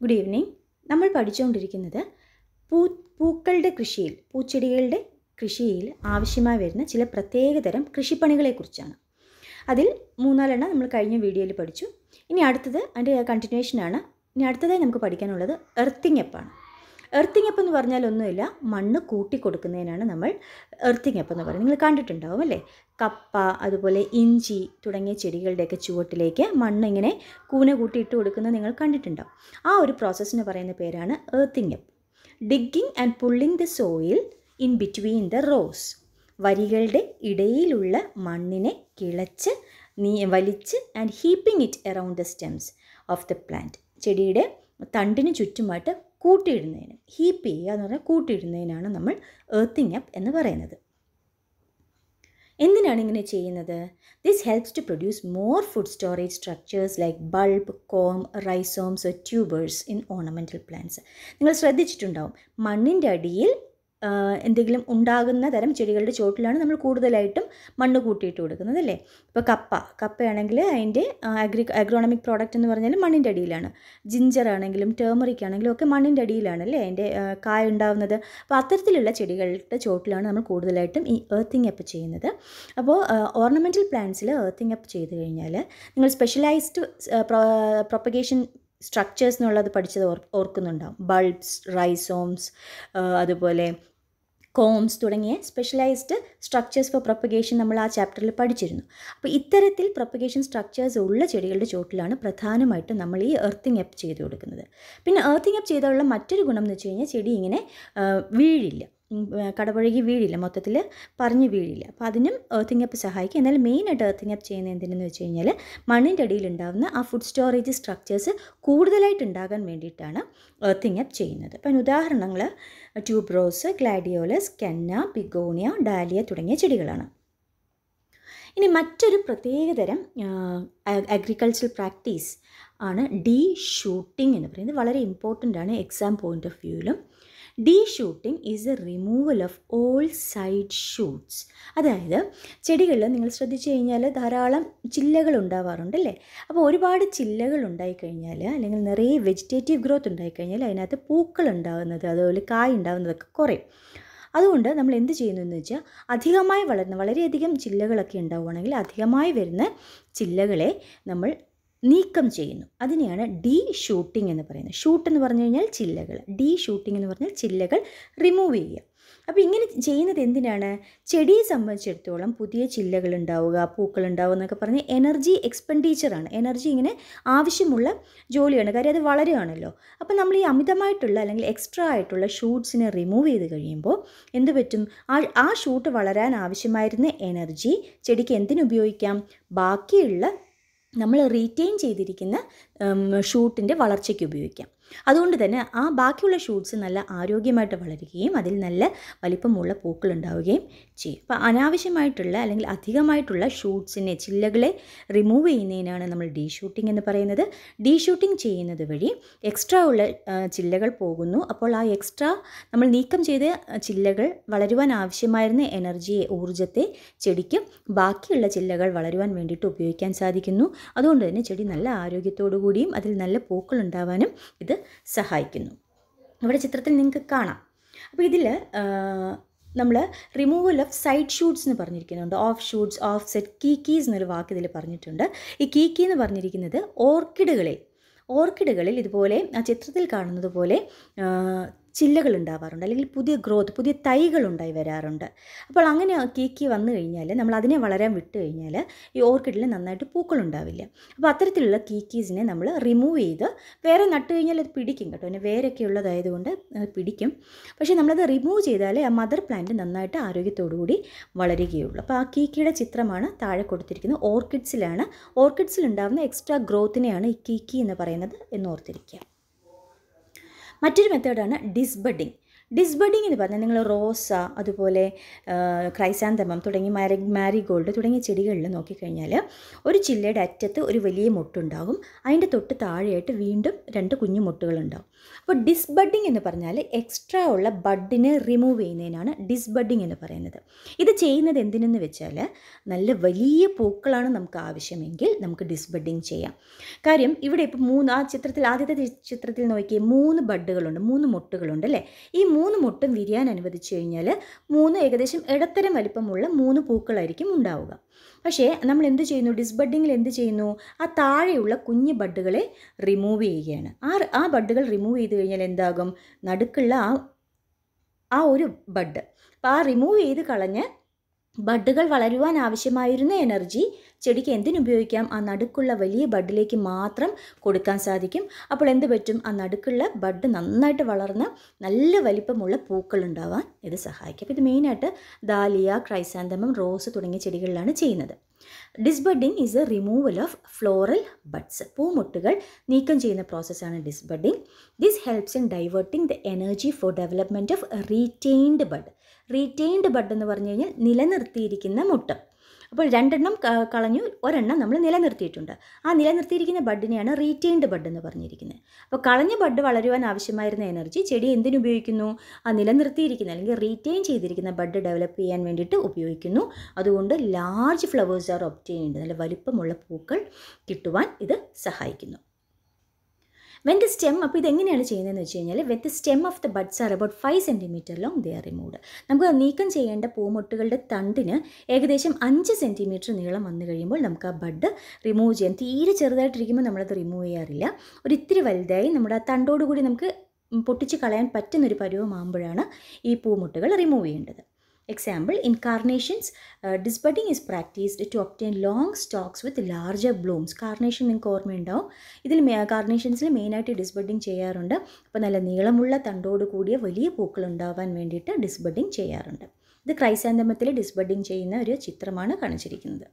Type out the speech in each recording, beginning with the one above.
good evening നമ്മൾ പഠിച്ചുകൊണ്ടിരിക്കുന്നത് പൂ പൂക്കളുടെ കൃഷിയിൽ പൂച്ചെടികളുടെ കൃഷിയിൽ ആവശ്യമായി വരുന്ന ചില പ്രത്യേകതരം കൃഷിപ്പണികളെക്കുറിച്ചാണ് അതിൽ മൂന്നാലെണ്ണം നമ്മൾ കഴിഞ്ഞ വീഡിയോയിൽ പഠിച്ചു ഇനി അടുത്തത് അതിൻ്റെ കണ്ടിന്യൂഷനാണ് ഇനി അടുത്തതായി നമുക്ക് പഠിക്കാനുള്ളത് എർത്തിങ് അപ്പാണ് എർത്തിങ് അപ്പ് എന്ന് പറഞ്ഞാൽ ഒന്നുമില്ല മണ്ണ് കൂട്ടി കൊടുക്കുന്നതിനാണ് നമ്മൾ എർത്തിങ് അപ്പ് എന്ന് പറയുന്നത് നിങ്ങൾ കണ്ടിട്ടുണ്ടാവും അല്ലേ കപ്പ അതുപോലെ ഇഞ്ചി തുടങ്ങിയ ചെടികളുടെയൊക്കെ ചുവട്ടിലേക്ക് മണ്ണ് ഇങ്ങനെ കൂന കൂട്ടി ഇട്ട് കൊടുക്കുന്നത് നിങ്ങൾ കണ്ടിട്ടുണ്ടാവും ആ ഒരു പ്രോസസ്സിന് പറയുന്ന പേരാണ് earthing up digging and pulling the soil in between the rose വരികളുടെ ഇടയിലുള്ള മണ്ണിനെ കിളച്ച് നീ വലിച്ച് and heaping it around the stems of the plant ചെടിയുടെ തണ്ടിന് ചുറ്റുമായിട്ട് കൂട്ടിയിടുന്നതിന് ഹീപ്പ് ചെയ്യുക എന്ന് പറഞ്ഞാൽ കൂട്ടിയിടുന്നതിനാണ് നമ്മൾ എർത്തിങ് അപ്പ് എന്ന് പറയുന്നത് എന്തിനാണ് ഇങ്ങനെ ചെയ്യുന്നത് this helps to produce more food storage structures like bulb corm rhizomes tubers in ornamental plants നിങ്ങൾ ശ്രദ്ധിച്ചിട്ടുണ്ടാവും മണ്ണിൻ്റെ അടിയിൽ എന്തെങ്കിലും ഉണ്ടാകുന്ന തരം ചെടികളുടെ ചോട്ടിലാണ് നമ്മൾ കൂടുതലായിട്ടും മണ്ണ് കൂട്ടിയിട്ട് കൊടുക്കുന്നത് അല്ലേ ഇപ്പോൾ കപ്പ കപ്പയാണെങ്കിൽ അതിൻ്റെ അഗ്രി അഗ്രോണമിക് പ്രോഡക്റ്റ് എന്ന് പറഞ്ഞാൽ മണ്ണിൻ്റെ അടിയിലാണ് ജിഞ്ചർ ആണെങ്കിലും ടേമറിക് ആണെങ്കിലും ഒക്കെ മണ്ണിൻ്റെ അടിയിലാണ് അല്ലേ അതിൻ്റെ കായ ഉണ്ടാകുന്നത് അപ്പോൾ അത്തരത്തിലുള്ള ചെടികളുടെ ചോട്ടിലാണ് നമ്മൾ കൂടുതലായിട്ടും ഈ എർത്തിങ് അപ്പ് ചെയ്യുന്നത് അപ്പോൾ ഓർണമെൻറ്റൽ പ്ലാന്റ്സിൽ എർത്തിങ് അപ്പ് ചെയ്ത് കഴിഞ്ഞാൽ നിങ്ങൾ സ്പെഷ്യലൈസ്ഡ് പ്രൊപ്പഗേഷൻ സ്ട്രക്ചേഴ്സ് എന്നുള്ളത് പഠിച്ചത് ഓർ ഓർക്കുന്നുണ്ടാവും ബൾബ്സ് റൈസോംസ് അതുപോലെ കോംസ് തുടങ്ങിയ സ്പെഷ്യലൈസ്ഡ് സ്ട്രക്ചേഴ്സ് ഫോർ പ്രൊപ്പഗേഷൻ നമ്മൾ ആ ചാപ്റ്ററിൽ പഠിച്ചിരുന്നു അപ്പോൾ ഇത്തരത്തിൽ പ്രൊപ്പഗേഷൻ സ്ട്രക്ചേഴ്സ് ഉള്ള ചെടികളുടെ ചോട്ടിലാണ് പ്രധാനമായിട്ടും നമ്മൾ ഈ എർത്തിങ് അപ്പ് ചെയ്ത് കൊടുക്കുന്നത് പിന്നെ എർത്തിങ് അപ്പ് ചെയ്തുള്ള മറ്റൊരു ഗുണം എന്ന് വെച്ച് കഴിഞ്ഞാൽ ചെടി ഇങ്ങനെ വീഴില്ല കടപുഴകി വീഴില്ല മൊത്തത്തിൽ പറഞ്ഞു വീഴില്ല അപ്പോൾ അതിനും എർത്തിങ് അപ്പ് സഹായിക്കും എന്നാൽ മെയിനായിട്ട് എർത്തിങ് അപ്പ് ചെയ്യുന്നത് എന്തിനെന്ന് വെച്ച് കഴിഞ്ഞാൽ മണ്ണിൻ്റെ അടിയിൽ ഉണ്ടാകുന്ന ആ ഫുഡ് സ്റ്റോറേജ് സ്ട്രക്ചേഴ്സ് കൂടുതലായിട്ട് ഉണ്ടാകാൻ വേണ്ടിയിട്ടാണ് എർത്തിങ് അപ്പ് ചെയ്യുന്നത് അപ്പം ഉദാഹരണങ്ങൾ tuberose gladiolus canna begonia dahlia തുടങ്ങിയ ചെടികളാണ് ഇനി മറ്റൊരു പ്രത്യേകതരം അഗ്രികൾച്ചറൽ പ്രാക്ടീസ് ആണ് ഡീ ഷൂട്ടിംഗ് എന്ന് പറയുന്നത് വളരെ ഇമ്പോർട്ടൻ്റ് ആണ് എക്സാം പോയിൻ്റ് ഓഫ് വ്യൂവിലും deshooting is a removal of all side shoots അതായത് ചെടികളിൽ നിങ്ങൾ ശ്രദ്ധിച്ചു കഴിഞ്ഞാൽ ധാരാളം ചില്ലകൾ ഉണ്ടാവാറുണ്ടല്ലേ അപ്പോൾ ഒരുപാട് ചില്ലകൾ ഉണ്ടായിക്കഴിഞ്ഞാൽ അല്ലെങ്കിൽ നിറയെ വെജിറ്റേറ്റീവ് ഗ്രോത്ത് ഉണ്ടായിക്കഴിഞ്ഞാൽ അതിനകത്ത് പൂക്കൾ ഉണ്ടാകുന്നത് അതുപോലെ കായ് ഉണ്ടാകുന്നതൊക്കെ കുറയും അതുകൊണ്ട് നമ്മൾ എന്ത് ചെയ്യുന്നു എന്ന് വെച്ചാൽ അധികമായി വളരുന്ന വളരെയധികം ചില്ലകളൊക്കെ ഉണ്ടാവുകയാണെങ്കിൽ അധികമായി വരുന്ന ചില്ലകളെ നമ്മൾ നീക്കം ചെയ്യുന്നു അതിനെയാണ് ഡീ ഷൂട്ടിംഗ് എന്ന് പറയുന്നത് ഷൂട്ട് എന്ന് പറഞ്ഞു കഴിഞ്ഞാൽ ചില്ലകൾ ഡീ ഷൂട്ടിംഗ് എന്ന് പറഞ്ഞാൽ ചില്ലകൾ റിമൂവ് ചെയ്യുക അപ്പോൾ ഇങ്ങനെ ചെയ്യുന്നത് എന്തിനാണ് ചെടിയെ സംബന്ധിച്ചിടത്തോളം പുതിയ ചില്ലകൾ ഉണ്ടാവുക പൂക്കൾ ഉണ്ടാവുക എന്നൊക്കെ പറഞ്ഞ് എനർജി എക്സ്പെൻഡിച്ചറാണ് എനർജി ഇങ്ങനെ ആവശ്യമുള്ള ജോലിയാണ് കാര്യം അത് വളരുകയാണല്ലോ അപ്പോൾ നമ്മൾ ഈ അമിതമായിട്ടുള്ള അല്ലെങ്കിൽ എക്സ്ട്രാ ആയിട്ടുള്ള ഷൂട്ട്സിനെ റിമൂവ് ചെയ്ത് കഴിയുമ്പോൾ എന്ത് പറ്റും ആ ആ ഷൂട്ട് വളരാൻ ആവശ്യമായിരുന്ന എനർജി ചെടിക്ക് എന്തിനുപയോഗിക്കാം ബാക്കിയുള്ള നമ്മൾ റീറ്റെയിൻ ചെയ്തിരിക്കുന്ന ഷൂട്ടിൻ്റെ വളർച്ചയ്ക്ക് ഉപയോഗിക്കാം അതുകൊണ്ട് തന്നെ ആ ബാക്കിയുള്ള ഷൂട്ട്സ് നല്ല ആരോഗ്യമായിട്ട് വളരുകയും അതിൽ നല്ല വലിപ്പമുള്ള പൂക്കൾ ഉണ്ടാവുകയും ചെയ്യും അപ്പോൾ അനാവശ്യമായിട്ടുള്ള അല്ലെങ്കിൽ അധികമായിട്ടുള്ള ഷൂട്ട്സിനെ ചില്ലകളെ റിമൂവ് ചെയ്യുന്നതിനാണ് നമ്മൾ ഡീ ഷൂട്ടിംഗ് എന്ന് പറയുന്നത് ഡീ ഷൂട്ടിംഗ് ചെയ്യുന്നത് വഴി എക്സ്ട്രാ ഉള്ള ചില്ലകൾ പോകുന്നു അപ്പോൾ ആ എക്സ്ട്രാ നമ്മൾ നീക്കം ചെയ്ത ചില്ലകൾ വളരുവാൻ ആവശ്യമായിരുന്ന എനർജിയെ ഊർജ്ജത്തെ ചെടിക്ക് ബാക്കിയുള്ള ചില്ലകൾ വളരുവാൻ വേണ്ടിയിട്ട് ഉപയോഗിക്കാൻ സാധിക്കുന്നു അതുകൊണ്ട് തന്നെ ചെടി നല്ല ആരോഗ്യത്തോടു കൂടിയും അതിൽ നല്ല പൂക്കൾ ഉണ്ടാവാനും ഇത് സഹായിക്കുന്നു ഇവിടെ ചിത്രത്തിൽ നിങ്ങൾക്ക് കാണാം അപ്പോൾ ഇതിൽ നമ്മൾ റിമൂവൽ ഓഫ് സൈഡ് ഷൂട്ട്സ് എന്ന് പറഞ്ഞിരിക്കുന്നുണ്ട് ഓഫ് ഷൂട്ട്സ് ഓഫ് സെറ്റ് കീക്കീസ് എന്നൊരു വാക്ക് ഇതിൽ പറഞ്ഞിട്ടുണ്ട് ഈ കീക്കി എന്ന് പറഞ്ഞിരിക്കുന്നത് ഓർക്കിഡുകളിൽ ഓർക്കിഡുകളിൽ ഇതുപോലെ ആ ചിത്രത്തിൽ കാണുന്നത് പോലെ ചില്ലകൾ ഉണ്ടാവാറുണ്ട് അല്ലെങ്കിൽ പുതിയ ഗ്രോത്ത് പുതിയ തൈകൾ ഉണ്ടായി വരാറുണ്ട് അപ്പോൾ അങ്ങനെ കീക്കി വന്നു കഴിഞ്ഞാൽ നമ്മൾ അതിനെ വളരാൻ വിട്ട് കഴിഞ്ഞാൽ ഈ ഓർക്കിഡിൽ നന്നായിട്ട് പൂക്കൾ ഉണ്ടാവില്ല അപ്പോൾ അത്തരത്തിലുള്ള കീക്കീസിനെ നമ്മൾ റിമൂവ് ചെയ്ത് വേറെ നട്ട് കഴിഞ്ഞാൽ അത് പിടിക്കും കേട്ടോ പിന്നെ വേരൊക്കെ ഉള്ളതായതുകൊണ്ട് അത് പിടിക്കും പക്ഷേ നമ്മളത് റിമൂവ് ചെയ്താലേ ആ മദർ പ്ലാന്റ് നന്നായിട്ട് ആരോഗ്യത്തോടു കൂടി വളരുകയുള്ളൂ അപ്പോൾ ആ കീക്കിയുടെ ചിത്രമാണ് താഴെ കൊടുത്തിരിക്കുന്നത് ഓർക്കിഡ്സിലാണ് ഓർക്കിഡ്സിൽ ഉണ്ടാകുന്ന എക്സ്ട്രാ ഗ്രോത്തിനെയാണ് ഈ കീക്കി എന്ന് പറയുന്നത് എന്ന് ഓർത്തിരിക്കുക മറ്റൊരു മെത്തേഡാണ് ഡിസ്ബഡിങ് ഡിസ്ബഡിങ് എന്ന് പറഞ്ഞാൽ നിങ്ങൾ റോസ അതുപോലെ ക്രൈസാന്തമം തുടങ്ങി മാരി മാരിഗോൾഡ് തുടങ്ങിയ ചെടികളിൽ നോക്കിക്കഴിഞ്ഞാൽ ഒരു ചില്ലയുടെ അറ്റത്ത് ഒരു വലിയ മൊട്ടുണ്ടാകും അതിൻ്റെ തൊട്ട് താഴെയായിട്ട് വീണ്ടും രണ്ട് കുഞ്ഞു മൊട്ടുകളുണ്ടാകും അപ്പോൾ ഡിസ്ബഡിങ് എന്ന് പറഞ്ഞാൽ എക്സ്ട്രാ ഉള്ള ബഡിനെ റിമൂവ് ചെയ്യുന്നതിനാണ് ഡിസ്ബഡിങ് എന്ന് പറയുന്നത് ഇത് ചെയ്യുന്നത് എന്തിനെന്ന് വെച്ചാൽ നല്ല വലിയ പൂക്കളാണ് നമുക്ക് ആവശ്യമെങ്കിൽ നമുക്ക് ഡിസ്ബഡിങ് ചെയ്യാം കാര്യം ഇവിടെ ഇപ്പോൾ മൂന്ന് ആ ചിത്രത്തിൽ ആദ്യത്തെ ചി- ചിത്രത്തിൽ നോക്കിയേ മൂന്ന് ബഡുകളുണ്ട് മൂന്ന് മൊട്ടുകളുണ്ട് അല്ലേ ഈ മൂന്ന് മൊട്ടും വിരിയാൻ അനുവദിച്ചു കഴിഞ്ഞാൽ മൂന്ന് ഏകദേശം ഇടത്തരം വലിപ്പമുള്ള മൂന്ന് പൂക്കളായിരിക്കും ഉണ്ടാവുക പക്ഷേ നമ്മൾ എന്ത് ചെയ്യുന്നു ഡിസ്ബഡിങ്ങിൽ എന്ത് ചെയ്യുന്നു ആ താഴെയുള്ള കുഞ്ഞ് ബഡുകളെ റിമൂവ് ചെയ്യുകയാണ് ആ ആ ബഡുകൾ റിമൂവ് ചെയ്ത് കഴിഞ്ഞാൽ എന്താകും നടുക്കുള്ള ആ ആ ഒരു ബഡ് അപ്പോൾ ആ റിമൂവ് ചെയ്ത് കളഞ്ഞ് ബഡുകൾ വളരുവാൻ ആവശ്യമായിരുന്ന എനർജി ചെടിക്ക് എന്തിനുപയോഗിക്കാം ആ നടുക്കുള്ള വലിയ ബഡിലേക്ക് മാത്രം കൊടുക്കാൻ സാധിക്കും അപ്പോൾ എന്ത് പറ്റും ആ നടുക്കുള്ള ബഡ് നന്നായിട്ട് വളർന്ന് നല്ല വലിപ്പമുള്ള പൂക്കൾ ഉണ്ടാവാൻ ഇത് സഹായിക്കും അപ്പോൾ ഇത് മെയിനായിട്ട് ദാലിയ ക്രൈസാന്തമം റോസ് തുടങ്ങിയ ചെടികളിലാണ് ചെയ്യുന്നത് disbudding is a removal of floral buds പൂമുട്ടുകൾ നീക്കം ചെയ്യുന്ന പ്രോസസ്സാണ് disbudding this helps in diverting the energy for development of retained bud retained bud എന്ന് പറഞ്ഞു കഴിഞ്ഞാൽ നിലനിർത്തിയിരിക്കുന്ന മുട്ട അപ്പോൾ രണ്ടെണ്ണം ക- കളഞ്ഞു ഒരെണ്ണം നമ്മൾ നിലനിർത്തിയിട്ടുണ്ട് ആ നിലനിർത്തിയിരിക്കുന്ന ബഡിനെയാണ് റീറ്റെയിൻഡ് ബഡ് എന്ന് പറഞ്ഞിരിക്കുന്നത് അപ്പോൾ കളഞ്ഞ ബഡ് വളരുവാൻ ആവശ്യമായിരുന്ന എനർജി ചെടി എന്തിനുപയോഗിക്കുന്നു ആ നിലനിർത്തിയിരിക്കുന്ന അല്ലെങ്കിൽ റീറ്റെയിൻ ചെയ്തിരിക്കുന്ന ബഡ് ഡെവലപ്പ് ചെയ്യാൻ വേണ്ടിയിട്ട് ഉപയോഗിക്കുന്നു അതുകൊണ്ട് ലാർജ് ഫ്ലവേഴ്സ് ആർ ഒപ്റ്റെയിൻഡ് നല്ല വലിപ്പമുള്ള പൂക്കൾ കിട്ടുവാൻ ഇത് സഹായിക്കുന്നു വെൻ ദ സ്റ്റെം അപ്പോൾ ഇതെങ്ങനെയാണ് ചെയ്യുന്നതെന്ന് വെച്ച് കഴിഞ്ഞാൽ when the stem of the buds are about five centimetre long they are removed നമുക്ക് നീക്കം ചെയ്യേണ്ട പൂമൊട്ടുകളുടെ തണ്ടിന് ഏകദേശം അഞ്ച് സെൻറ്റിമീറ്റർ നീളം വന്നു കഴിയുമ്പോൾ നമുക്ക് ആ ബഡ് റിമൂവ് ചെയ്യാം തീരെ ചെറുതായിട്ടിരിക്കുമ്പോൾ നമ്മളത് റിമൂവ് ചെയ്യാറില്ല ഒരു ഇത്തിരി വലുതായി നമ്മുടെ ആ തണ്ടോട് കൂടി നമുക്ക് പൊട്ടിച്ച് കളയാൻ പറ്റുന്നൊരു പരുവമാകുമ്പോഴാണ് ഈ പൂമുട്ടുകൾ റിമൂവ് ചെയ്യേണ്ടത് example in carnations disbudding is practised to obtain long stalks with larger blooms carnation നിങ്ങൾക്ക് ഓർമ്മയുണ്ടാവും ഇതിൽ കാർണേഷൻസിൽ മെയിനായിട്ട് ഡിസ്ബഡിങ് ചെയ്യാറുണ്ട് അപ്പോൾ നല്ല നീളമുള്ള തണ്ടോട് കൂടിയ വലിയ പൂക്കൾ ഉണ്ടാവാൻ വേണ്ടിയിട്ട് ഡിസ്ബഡിങ് ചെയ്യാറുണ്ട് ഇത് ക്രൈസാന്തമത്തിൽ ഡിസ്ബഡിങ് ചെയ്യുന്ന ഒരു ചിത്രമാണ് കാണിച്ചിരിക്കുന്നത്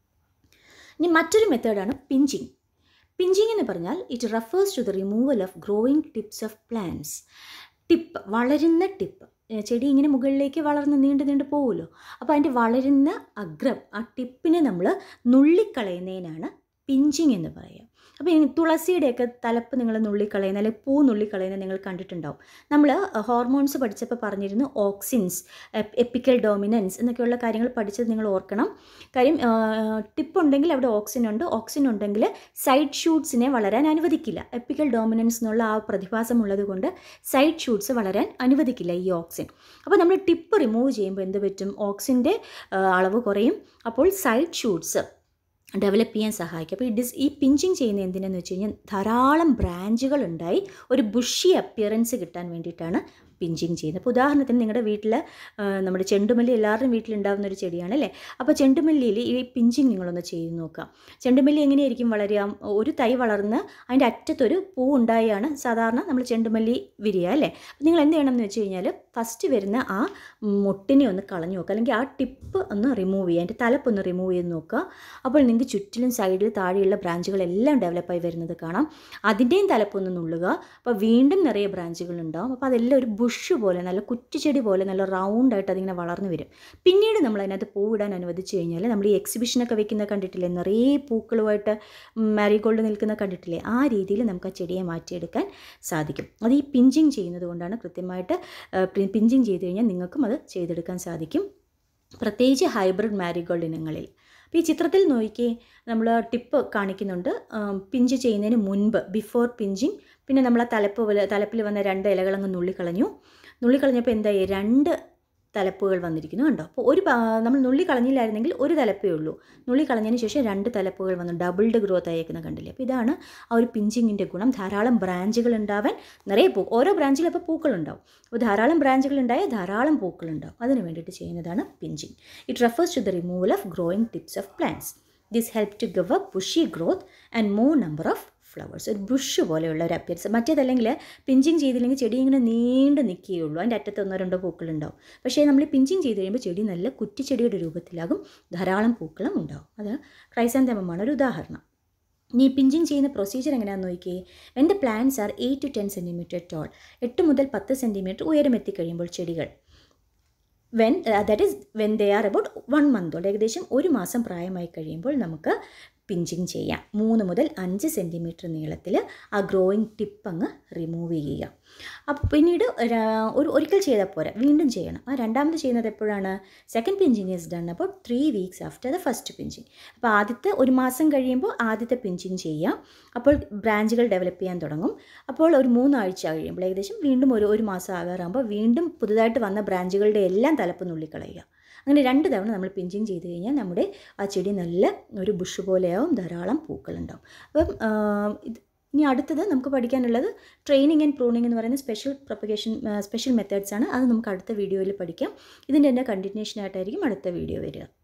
ഇനി മറ്റൊരു മെത്തേഡാണ് പിഞ്ചിങ് പിഞ്ചിങ് എന്ന് പറഞ്ഞാൽ it refers to the removal of growing tips of plants tip വളരുന്ന ടിപ്പ് ഏഹ് ചെടി ഇങ്ങനെ മുകളിലേക്ക് വളർന്ന് നീണ്ടു നീണ്ടു പോകുമല്ലോ അപ്പോൾ അതിൻ്റെ വളരുന്ന അഗ്രം ആ ടിപ്പിനെ നമ്മൾ നുള്ളിക്കളയുന്നതിനാണ് പിഞ്ചിങ് എന്ന് പറയുക അപ്പോൾ ഈ തുളസിയുടെയൊക്കെ തലപ്പ് നിങ്ങൾ നുള്ളിക്കളയുന്ന അല്ലെങ്കിൽ പൂ നുള്ളിക്കളയുന്ന നിങ്ങൾ കണ്ടിട്ടുണ്ടാവും നമ്മൾ ഹോർമോൺസ് പഠിച്ചപ്പോൾ പറഞ്ഞിരുന്നു ഓക്സിൻസ് എപ്പിക്കൽ ഡോമിനൻസ് എന്നൊക്കെയുള്ള കാര്യങ്ങൾ പഠിച്ചത് നിങ്ങൾ ഓർക്കണം കാര്യം ടിപ്പ് ഉണ്ടെങ്കിൽ അവിടെ ഓക്സിൻ ഉണ്ട് ഓക്സിൻ ഉണ്ടെങ്കിൽ സൈഡ് ഷൂട്ട്സിനെ വളരാൻ അനുവദിക്കില്ല എപ്പിക്കൽ ഡോമിനൻസ് എന്നുള്ള ആ പ്രതിഭാസം ഉള്ളത് കൊണ്ട് സൈഡ് ഷൂട്ട്സ് വളരാൻ അനുവദിക്കില്ല ഈ ഓക്സിൻ അപ്പോൾ നമ്മൾ ടിപ്പ് റിമൂവ് ചെയ്യുമ്പോൾ എന്ത് പറ്റും ഓക്സിൻ്റെ അളവ് കുറയും അപ്പോൾ സൈഡ് ഷൂട്ട്സ് ഡെവലപ്പ് ചെയ്യാൻ സഹായിക്കും അപ്പോൾ ഈ ഡിസ് ഈ പിഞ്ചിങ് ചെയ്യുന്ന എന്തിനെന്ന് വെച്ച് കഴിഞ്ഞാൽ ധാരാളം ബ്രാഞ്ചുകൾ ഉണ്ടായി ഒരു ബുഷി അപ്പിയറൻസ് കിട്ടാൻ വേണ്ടിയിട്ടാണ് പിഞ്ചിങ് ചെയ്യുന്നത് അപ്പോൾ ഉദാഹരണത്തിന് നിങ്ങളുടെ വീട്ടിൽ നമ്മുടെ ചെണ്ടുമല്ലി എല്ലാവരുടെയും വീട്ടിലുണ്ടാകുന്ന ഒരു ചെടിയാണ് അല്ലേ അപ്പോൾ ചെണ്ടുമല്ലിയിൽ ഈ പിഞ്ചിങ് നിങ്ങളൊന്ന് ചെയ്ത് നോക്കാം ചെണ്ടുമല്ലി എങ്ങനെയായിരിക്കും വളരുക ഒരു തൈ വളർന്ന് അതിൻ്റെ അറ്റത്തൊരു പൂ ഉണ്ടായാണ് സാധാരണ നമ്മൾ ചെണ്ടുമല്ലി വിരിയുക അല്ലേ അപ്പോൾ നിങ്ങൾ എന്ത് ചെയ്യണം എന്ന് വെച്ച് കഴിഞ്ഞാൽ ഫസ്റ്റ് വരുന്ന ആ മുട്ടിനെ ഒന്ന് കളഞ്ഞു നോക്കുക അല്ലെങ്കിൽ ആ ടിപ്പ് ഒന്ന് റിമൂവ് ചെയ്യുക അതിൻ്റെ തലപ്പൊന്ന് റിമൂവ് ചെയ്ത് നോക്കുക അപ്പോൾ നിങ്ങൾക്ക് ചുറ്റിലും സൈഡിൽ താഴെയുള്ള ബ്രാഞ്ചുകളെല്ലാം ഡെവലപ്പായി വരുന്നത് കാണാം അതിൻ്റെയും തലപ്പൊന്ന് നുള്ളുക അപ്പോൾ വീണ്ടും നിറയെ ബ്രാഞ്ചുകൾ ഉണ്ടാവും അപ്പോൾ അതെല്ലാം ഒരു ബുഷ് പോലെ നല്ല കുറ്റിച്ചെടി പോലെ നല്ല റൗണ്ടായിട്ട് അതിങ്ങനെ വളർന്നു വരും പിന്നീട് നമ്മൾ അതിനകത്ത് പൂവിടാൻ അനുവദിച്ചു കഴിഞ്ഞാൽ നമ്മൾ ഈ എക്സിബിഷനൊക്കെ വെക്കുന്ന കണ്ടിട്ടില്ലേ നിറയെ പൂക്കളുമായിട്ട് മാരിഗോൾഡ് നിൽക്കുന്ന കണ്ടിട്ടില്ലേ ആ രീതിയിൽ നമുക്ക് ആ ചെടിയെ മാറ്റിയെടുക്കാൻ സാധിക്കും അത് ഈ പിഞ്ചിങ് ചെയ്യുന്നത് കൊണ്ടാണ് കൃത്യമായിട്ട് പിഞ്ചിങ് ചെയ്ത് കഴിഞ്ഞാൽ നിങ്ങൾക്കും അത് ചെയ്തെടുക്കാൻ സാധിക്കും പ്രത്യേകിച്ച് ഹൈബ്രിഡ് മാരിഗോൾഡ് ഇനങ്ങളിൽ അപ്പോൾ ഈ ചിത്രത്തിൽ നോക്കി നമ്മൾ ടിപ്പ് കാണിക്കുന്നുണ്ട് പിഞ്ച് ചെയ്യുന്നതിന് മുൻപ് ബിഫോർ പിഞ്ചിങ് പിന്നെ നമ്മൾ ആ തലപ്പ് പോലെ തലപ്പിൽ വന്ന രണ്ട് ഇലകളങ്ങ് നുള്ളിക്കളഞ്ഞു നുള്ളിക്കളഞ്ഞപ്പോൾ എന്തായി രണ്ട് തലപ്പുകൾ വന്നിരിക്കുന്നു കണ്ടോ അപ്പോൾ ഒരു നമ്മൾ നുള്ളി കളഞ്ഞില്ലായിരുന്നെങ്കിൽ ഒരു തലപ്പേ ഉള്ളൂ നുള്ളി കളഞ്ഞതിന് ശേഷം രണ്ട് തലപ്പുകൾ വന്നു ഡബിൾഡ് ഗ്രോത്ത് ആയേക്കുന്ന കണ്ടില്ലേ അപ്പോൾ ഇതാണ് ആ ഒരു പിഞ്ചിങ്ങിൻ്റെ ഗുണം ധാരാളം ബ്രാഞ്ചുകൾ ഉണ്ടാവാൻ നിറയെ പൂ ഓരോ ബ്രാഞ്ചിലും അപ്പോൾ പൂക്കളുണ്ടാവും അപ്പോൾ ധാരാളം ബ്രാഞ്ചുകൾ ഉണ്ടായാൽ ധാരാളം പൂക്കളുണ്ടാവും അതിന് വേണ്ടിയിട്ട് ചെയ്യുന്നതാണ് pinching it refers to the removal of growing tips of plants this help to give a bushy growth and more number of flowers ഒരു ബുഷ് പോലെയുള്ള ഒരു അപ്പിയൻസ് മറ്റേതല്ലെങ്കിൽ പിഞ്ചിങ് ചെയ്തില്ലെങ്കിൽ ചെടി ഇങ്ങനെ നീണ്ട് നിൽക്കുകയുള്ളൂ അതിൻ്റെ അറ്റത്ത് ഒന്നോ രണ്ടോ പൂക്കളുണ്ടാവും പക്ഷേ നമ്മൾ പിഞ്ചിങ് ചെയ്ത് കഴിയുമ്പോൾ ചെടി നല്ല കുറ്റിച്ചെടിയുടെ രൂപത്തിലാകും ധാരാളം പൂക്കളും ഉണ്ടാവും അത് ക്രൈസാന്തമമാണ് ഒരു ഉദാഹരണം ഇനി പിഞ്ചിങ് ചെയ്യുന്ന പ്രൊസീജിയർ എങ്ങനെയാണെന്ന് നോക്കിയേ when the plants are eight to ten centimetre tall എട്ട് മുതൽ പത്ത് സെൻറ്റിമീറ്റർ ഉയരം എത്തിക്കഴിയുമ്പോൾ ചെടികൾ when that is when they are about one month old ഏകദേശം ഒരു മാസം പ്രായമായി കഴിയുമ്പോൾ നമുക്ക് പിഞ്ചിങ് ചെയ്യാം മൂന്ന് മുതൽ അഞ്ച് സെൻറ്റിമീറ്റർ നീളത്തിൽ ആ ഗ്രോയിങ് ടിപ്പ് അങ്ങ് റിമൂവ് ചെയ്യുക അപ്പോൾ പിന്നീട് ര- ഒരു ഒരിക്കൽ ചെയ്താൽ പോരാ വീണ്ടും ചെയ്യണം ആ രണ്ടാമത് ചെയ്യുന്നത് എപ്പോഴാണ് സെക്കൻഡ് പിഞ്ചിങ് ഈസ് ഡൺ അപ്പോൾ three weeks after the first pinching അപ്പോൾ ആദ്യത്തെ ഒരു മാസം കഴിയുമ്പോൾ ആദ്യത്തെ പിഞ്ചിങ് ചെയ്യാം അപ്പോൾ ബ്രാഞ്ചുകൾ ഡെവലപ്പ് ചെയ്യാൻ തുടങ്ങും അപ്പോൾ ഒരു മൂന്നാഴ്ച കഴിയുമ്പോൾ ഏകദേശം വീണ്ടും ഒരു ഒരു മാസം ആകാറാകുമ്പോൾ വീണ്ടും പുതുതായിട്ട് വന്ന ബ്രാഞ്ചുകളുടെ എല്ലാം തലപ്പ് നുള്ളിക്കളയുക അങ്ങനെ രണ്ട് തവണ നമ്മൾ പിഞ്ചിങ് ചെയ്ത് കഴിഞ്ഞാൽ നമ്മുടെ ആ ചെടി നല്ല ഒരു ബുഷ് പോലെയാവും ധാരാളം പൂക്കളുണ്ടാവും അപ്പം ആ, ഇത് ഇനി അടുത്തത് നമുക്ക് പഠിക്കാനുള്ളത് ട്രെയിനിങ് ആൻഡ് പ്രൂണിങ് എന്ന് പറയുന്ന സ്പെഷ്യൽ പ്രൊപ്പഗേഷൻ സ്പെഷ്യൽ മെത്തേഡ്സ് ആണ് അത് നമുക്ക് അടുത്ത വീഡിയോയിൽ പഠിക്കാം ഇതിൻ്റെ തന്നെ കണ്ടിന്യൂഷൻ ആയിട്ടായിരിക്കും അടുത്ത വീഡിയോ വരിക